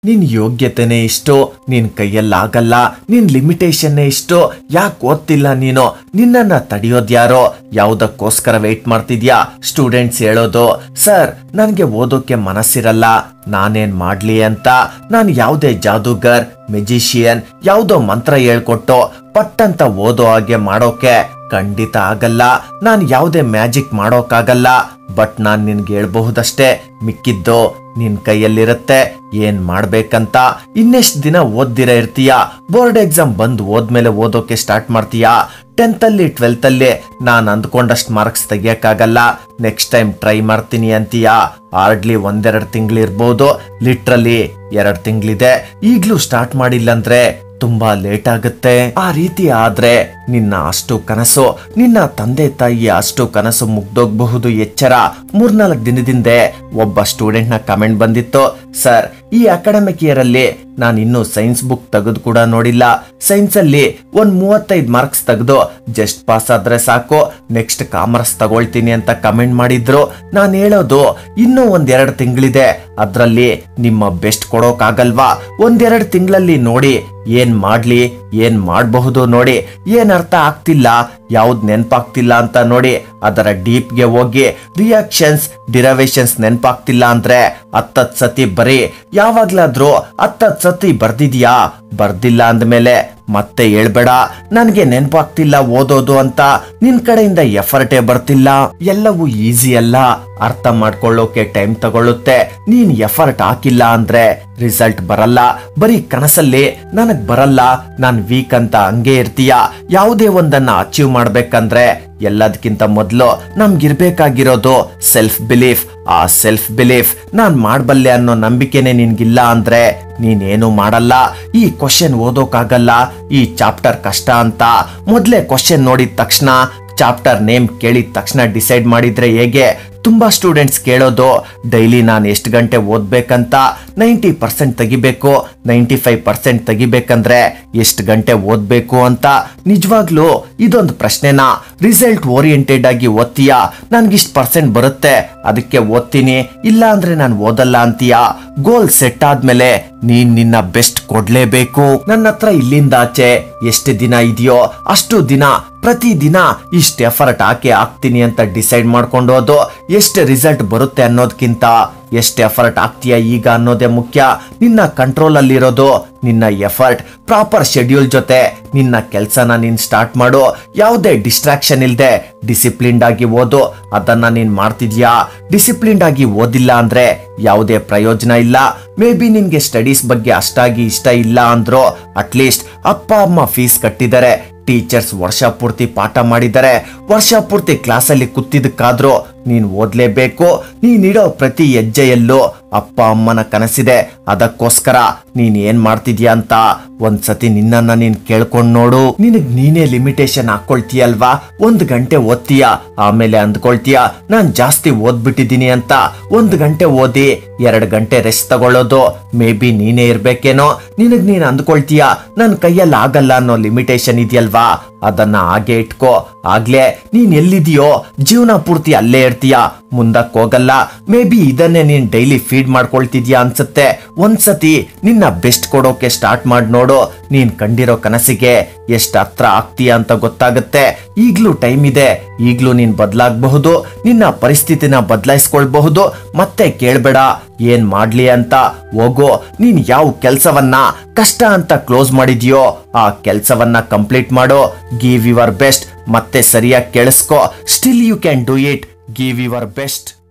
ನಿನ್ ಯೋಗ್ಯತೆನೇ ಇಷ್ಟು ನಿನ್ ಕೈಯಲ್ಲಾಗಲ್ಲ ನಿನ್ ಲಿಮಿಟೇಷನ್ನೇ ಇಷ್ಟು ಯಾಕೆ ಓದ್ತಿಲ್ಲ ನೀನು ನಿನ್ನನ್ನ ತಡೆಯೋದ್ಯಾರೋ ಯಾವುದಕ್ಕೋಸ್ಕರ ವೇಟ್ ಮಾಡ್ತಿದ್ಯಾ ಸ್ಟೂಡೆಂಟ್ಸ್ ಹೇಳೋದು ಸರ್ ನನಗೆ ಓದೋಕೆ ಮನಸ್ಸಿರಲ್ಲ ನಾನೇನ್ ಮಾಡ್ಲಿ ಅಂತ ನಾನು ಯಾವುದೇ ಜಾದೂಗರ್ ಮೆಜಿಷಿಯನ್ ಯಾವುದೋ ಮಂತ್ರ ಹೇಳ್ಕೊಟ್ಟು ಪಟ್ಟಂತ ಓದೋ ಹಾಗೆ ಮಾಡೋಕೆ ಖಂಡಿತ ಆಗಲ್ಲ ನಾನು ಯಾವುದೇ ಮ್ಯಾಜಿಕ್ ಮಾಡೋಕ್ಕಾಗಲ್ಲ ಬಟ್ ನಾನು ನಿನ್ಗೆ ಹೇಳ್ಬಹುದಷ್ಟೇ ಮಿಕ್ಕಿದ್ದು ನಿನ್ ಕೈಯಲ್ಲಿರುತ್ತೆ ಏನ್ ಮಾಡ್ಬೇಕಂತ ಇನ್ನೆಷ್ಟು ದಿನ ಓದ್ದಿರ ಇರ್ತೀಯ ಬೋರ್ಡ್ ಎಕ್ಸಾಮ್ ಬಂದು ಓದ್ಮೇಲೆ ಓದೋಕೆ ಸ್ಟಾರ್ಟ್ ಮಾಡ್ತೀಯಾ ಟೆಂತ್ ಅಲ್ಲಿ ಟ್ವೆಲ್ತ್ ಅಲ್ಲಿ ನಾನು ಅಂದ್ಕೊಂಡಷ್ಟು ಮಾರ್ಕ್ಸ್ ತೆಗಿಯಕ್ಕಾಗಲ್ಲ ನೆಕ್ಸ್ಟ್ ಟೈಮ್ ಟ್ರೈ ಮಾಡ್ತೀನಿ ಅಂತೀಯಾ ಹಾರ್ಡ್ಲಿ ಒಂದೆರಡು ತಿಂಗಳಿರ್ಬೋದು ಲಿಟ್ರಲಿ ಎರಡು ತಿಂಗಳಿದೆ ಈಗ್ಲೂ ಸ್ಟಾರ್ಟ್ ಮಾಡಿಲ್ಲ ಅಂದ್ರೆ ತುಂಬಾ ಲೇಟ್ ಆಗುತ್ತೆ ಆ ರೀತಿ ಆದ್ರೆ ನಿನ್ನ ಅಷ್ಟು ಕನಸು ನಿನ್ನ ತಂದೆ ತಾಯಿಯ ಅಷ್ಟು ಕನಸು ಮುಗ್ದೋಗ್ಬಹುದು ಎಚ್ಚರ ಮೂರ್ನಾಲ್ಕು ದಿನದಿಂದ ಒಬ್ಬ ಸ್ಟೂಡೆಂಟ್ ನ ಕಮೆಂಟ್ ಬಂದಿತ್ತು ಸರ್ ಈ ಅಕಾಡೆಮಿಕ್ ಇಯರ್ ಅಲ್ಲಿ ನಾನು ಇನ್ನೂ ಸೈನ್ಸ್ ಬುಕ್ ತೆಗೆದು ಕೂಡ ನೋಡಿಲ್ಲ ಸೈನ್ಸ್ ಅಲ್ಲಿ ಒಂದ್ ಮೂವತ್ತೈದು ಮಾರ್ಕ್ಸ್ ತೆಗೆದು ಜಸ್ಟ್ ಪಾಸ್ ಆದ್ರೆ ಸಾಕು ನೆಕ್ಸ್ಟ್ ಕಾಮರ್ಸ್ ತಗೊಳ್ತೀನಿ ಅಂತ ಕಮೆಂಟ್ ಮಾಡಿದ್ರು ನಾನು ಹೇಳೋದು ಇನ್ನೂ ಒಂದೆರಡು ತಿಂಗಳಿದೆ ಅದ್ರಲ್ಲಿ ನಿಮ್ಮ ಬೆಸ್ಟ್ ಕೊಡೋಕಾಗಲ್ವಾ ಒಂದೆರಡು ತಿಂಗಳಲ್ಲಿ ನೋಡಿ ಏನ್ ಮಾಡ್ಲಿ ಏನ್ ಮಾಡಬಹುದು ನೋಡಿ ಏನ್ ಅರ್ಥ ಆಗ್ತಿಲ್ಲ ಯಾವ್ದು ನೆನ್ಪಾಗ್ತಿಲ್ಲ ಅಂತ ನೋಡಿ ಅದರ ಡೀಪ್ಗೆ ಹೋಗಿ ರಿಯಾಕ್ಷನ್ಸ್ ಡಿರವೇಶನ್ಸ್ ನೆನ್ಪಾಗ್ತಿಲ್ಲ ಅಂದ್ರೆ ಹತ್ತತ್ ಸತಿ ಬರೀ ಯಾವಾಗ್ಲಾದ್ರೂ ಹತ್ತತ್ ಸತಿ ಬರ್ದಿದ್ಯಾ ಬರ್ದಿಲ್ಲ ಅಂದ್ಮೇಲೆ ಮತ್ತೆ ಹೇಳ್ಬೇಡ ನನ್ಗೆ ನೆನ್ಪಾಗ್ತಿಲ್ಲ ಓದೋದು ಅಂತ ನಿನ್ ಕಡೆಯಿಂದ ಎಫರ್ಟೇ ಬರ್ತಿಲ್ಲ ಎಲ್ಲವೂ ಈಸಿ ಅಲ್ಲ ಅರ್ಥ ಮಾಡ್ಕೊಳ್ಳೋಕೆ ಟೈಮ್ ತಗೊಳ್ಳುತ್ತೆ ನೀನ್ ಎಫರ್ಟ್ ಹಾಕಿಲ್ಲ ಅಂದ್ರೆ ರಿಸಲ್ಟ್ ಬರಲ್ಲ ಬರೀ ಕನಸಲ್ಲಿ ನನಗ್ ಬರಲ್ಲ ನಾನ್ ವೀಕ್ ಅಂತ ಹಂಗೆ ಇರ್ತೀಯ ಯಾವುದೇ ಒಂದನ್ನ ಅಚೀವ್ ಮಾಡ್ಬೇಕಂದ್ರೆ ಎಲ್ಲದಕ್ಕಿಂತ ಮೊದಲು ನಮ್ಗಿರ್ಬೇಕಾಗಿರೋದು ಸೆಲ್ಫ್ ಬಿಲೀಫ್ ಆ ಸೆಲ್ಫ್ ಬಿಲೀಫ್ ನಾನ್ ಮಾಡ್ಬಲ್ಲೆ ಅನ್ನೋ ನಂಬಿಕೆನೆ ನಿನ್ಗಿಲ್ಲ ಅಂದ್ರೆ ನೀನೇನು ಮಾಡಲ್ಲ ಈ ಕ್ವಶನ್ ಓದೋಕಾಗಲ್ಲ ಈ ಚಾಪ್ಟರ್ ಕಷ್ಟ ಅಂತ ಮೊದ್ಲೇ ಕ್ವಶನ್ ನೋಡಿದ ತಕ್ಷಣ ಚಾಪ್ಟರ್ ನೇಮ್ ಕೇಳಿದ ತಕ್ಷಣ ಡಿಸೈಡ್ ಮಾಡಿದ್ರೆ ಹೇಗೆ ತುಂಬಾ ಸ್ಟೂಡೆಂಟ್ಸ್ ಕೇಳೋದು ಡೈಲಿ ನಾನು ಎಷ್ಟು ಗಂಟೆ ಓದ್ಬೇಕಂತ ನೈಂಟಿ ಪರ್ಸೆಂಟ್ ತೆಗಿಬೇಕು ನೈಂಟಿ ಫೈವ್ ಪರ್ಸೆಂಟ್ ತೆಗಿಬೇಕಂದ್ರೆ ಎಷ್ಟು ಗಂಟೆ ಓದ್ಬೇಕು ಅಂತ ನಿಜವಾಗ್ಲೂ ಇದೊಂದು ಪ್ರಶ್ನೆನಾ ರಿಸಲ್ಟ್ ಓರಿಯೆಂಟೆಡ್ ಆಗಿ ಓದ್ತೀಯಾ ನನ್ಗಿಷ್ಟು ಪರ್ಸೆಂಟ್ ಬರುತ್ತೆ ಅದಕ್ಕೆ ಓದ್ತೀನಿ ಇಲ್ಲ ಅಂದ್ರೆ ನಾನು ಓದಲ್ಲ ಅಂತೀಯಾ ಗೋಲ್ ಸೆಟ್ ಆದ್ಮೇಲೆ ನೀನ್ ನಿನ್ನ ಬೆಸ್ಟ್ ಕೊಡ್ಲೇಬೇಕು ನನ್ನ ಹತ್ರ ಇಲ್ಲಿಂದ ಆಚೆ ಎಷ್ಟು ದಿನ ಇದೆಯೋ ಅಷ್ಟು ದಿನ ಪ್ರತಿ ದಿನ ಇಷ್ಟು ಎಫರ್ಟ್ ಹಾಕಿ ಹಾಕ್ತೀನಿ ಅಂತ ಡಿಸೈಡ್ ಮಾಡ್ಕೊಂಡು ಹೋದು ಎಷ್ಟು ರಿಸಲ್ಟ್ ಬರುತ್ತೆ ಅನ್ನೋದಕ್ಕಿಂತ ಎಷ್ಟು ಎಫರ್ಟ್ ಆಗ್ತೀಯ ಈಗ ಅನ್ನೋದೇ ಮುಖ್ಯ ನಿನ್ನ ಕಂಟ್ರೋಲ್ ಅಲ್ಲಿರೋದು ನಿನ್ನ ಎಫರ್ಟ್ ಪ್ರಾಪರ್ ಶೆಡ್ಯೂಲ್ ಜೊತೆ ನಿನ್ನ ಕೆಲಸನ ನೀನ್ ಸ್ಟಾರ್ಟ್ ಮಾಡು ಯಾವುದೇ ಡಿಸ್ಟ್ರಾಕ್ಷನ್ ಇಲ್ದೆ ಡಿಸಿಪ್ಲಿನ್ಡ್ ಆಗಿ ಓದು ಅದನ್ನ ನೀನ್ ಮಾಡ್ತಿದ್ಯಾ ಡಿಸಿಪ್ಲಿನ್ಡ್ ಆಗಿ ಓದಿಲ್ಲ ಅಂದ್ರೆ ಯಾವುದೇ ಪ್ರಯೋಜನ ಇಲ್ಲ ಮೇ ಬಿ ನಿನ್ಗೆ ಸ್ಟಡೀಸ್ ಬಗ್ಗೆ ಅಷ್ಟಾಗಿ ಇಷ್ಟ ಇಲ್ಲ ಅಂದ್ರು ಅಟ್ಲೀಸ್ಟ್ ಅಪ್ಪ ಅಮ್ಮ ಫೀಸ್ ಕಟ್ಟಿದ್ದಾರೆ ಟೀಚರ್ಸ್ ವರ್ಷ ಪೂರ್ತಿ ಪಾಠ ಮಾಡಿದ್ದಾರೆ ವರ್ಷ ಪೂರ್ತಿ ಕ್ಲಾಸಲ್ಲಿ ಕೂತಿದ್ದಕ್ಕಾದ್ರೂ ನೀನ್ ಓದ್ಲೇಬೇಕು ನೀನಿಡೋ ಪ್ರತಿ ಹೆಜ್ಜೆಯಲ್ಲೂ ಅಪ್ಪ ಅಮ್ಮನ ಕನಸಿದೆ ಅದಕ್ಕೋಸ್ಕರ ನೀನ್ ಏನ್ ಮಾಡ್ತಿದ್ಯಾ ಅಂತ ಒಂದ್ಸತಿ ನಿನ್ನನ್ನ ನೀನ್ ಕೇಳ್ಕೊಂಡ್ ನೋಡು ನಿನಗ್ ನೀನೇ ಲಿಮಿಟೇಷನ್ ಹಾಕೊಳ್ತೀಯಲ್ವಾ ಒಂದ್ ಗಂಟೆ ಓದ್ತೀಯ ಆಮೇಲೆ ಅಂದ್ಕೊಳ್ತೀಯ ನಾನ್ ಜಾಸ್ತಿ ಓದ್ಬಿಟ್ಟಿದೀನಿ ಅಂತ ಒಂದ್ ಗಂಟೆ ಓದಿ ಎರಡ್ ಗಂಟೆ ರೆಸ್ಟ್ ತಗೊಳ್ಳೋದು ಮೇ ಬಿ ನೀನೇ ಇರ್ಬೇಕೇನೋ ನಿನಗ್ ನೀನ್ ಅಂದ್ಕೊಳ್ತೀಯ ನನ್ ಕೈಯಲ್ಲಿ ಆಗಲ್ಲ ಅನ್ನೋ ಲಿಮಿಟೇಷನ್ ಇದೆಯಲ್ವಾ ಅದನ್ನ ಹಾಗೆ ಇಟ್ಕೋ ಆಗ್ಲೇ ನೀನ್ ಎಲ್ಲಿದೆಯೋ ಜೀವನ ಪೂರ್ತಿ ಅಲ್ಲೇ ಇರ್ತೀಯ ಮುಂದಕ್ ಹೋಗಲ್ಲ ಮೇ ಬಿ ಇದನ್ನೇ ನೀನ್ ಡೈಲಿ ಫೀಡ್ ಮಾಡ್ಕೊಳ್ತಿದ್ಯಾ ಅನ್ಸುತ್ತೆ ಒಂದ್ಸತಿ ನಿನ್ನ ಬೆಸ್ಟ್ ಕೊಡೋಕೆ ಸ್ಟಾರ್ಟ್ ಮಾಡಿ ನೋಡು ನೀನ್ ಕಂಡಿರೋ ಕನಸಿಗೆ ಎಷ್ಟ್ ಹತ್ರ ಆಗ್ತೀಯ ಅಂತ ಗೊತ್ತಾಗುತ್ತೆ ಈಗ್ಲೂ ಟೈಮ್ ಇದೆ ಈಗ್ಲೂ ನೀನ್ ಬದಲಾಗಬಹುದು ನಿನ್ನ ಪರಿಸ್ಥಿತಿನ ಬದಲಾಯಿಸ್ಕೊಳ್ಬಹುದು ಮತ್ತೆ ಕೇಳ್ಬೇಡ ಏನ್ ಮಾಡ್ಲಿ ಅಂತ ಹೋಗೋ ನೀನ್ ಯಾವ ಕೆಲ್ಸವನ್ನ ಕಷ್ಟ ಅಂತ ಕ್ಲೋಸ್ ಮಾಡಿದ್ಯೋ ಆ ಕೆಲ್ಸವನ್ನ ಕಂಪ್ಲೀಟ್ ಮಾಡೋ ಗಿವ್ ಯುವರ್ ಬೆಸ್ಟ್ ಮತ್ತೆ ಸರಿಯಾಗಿ ಕೇಳಿಸ್ಕೋ still you can do it give your best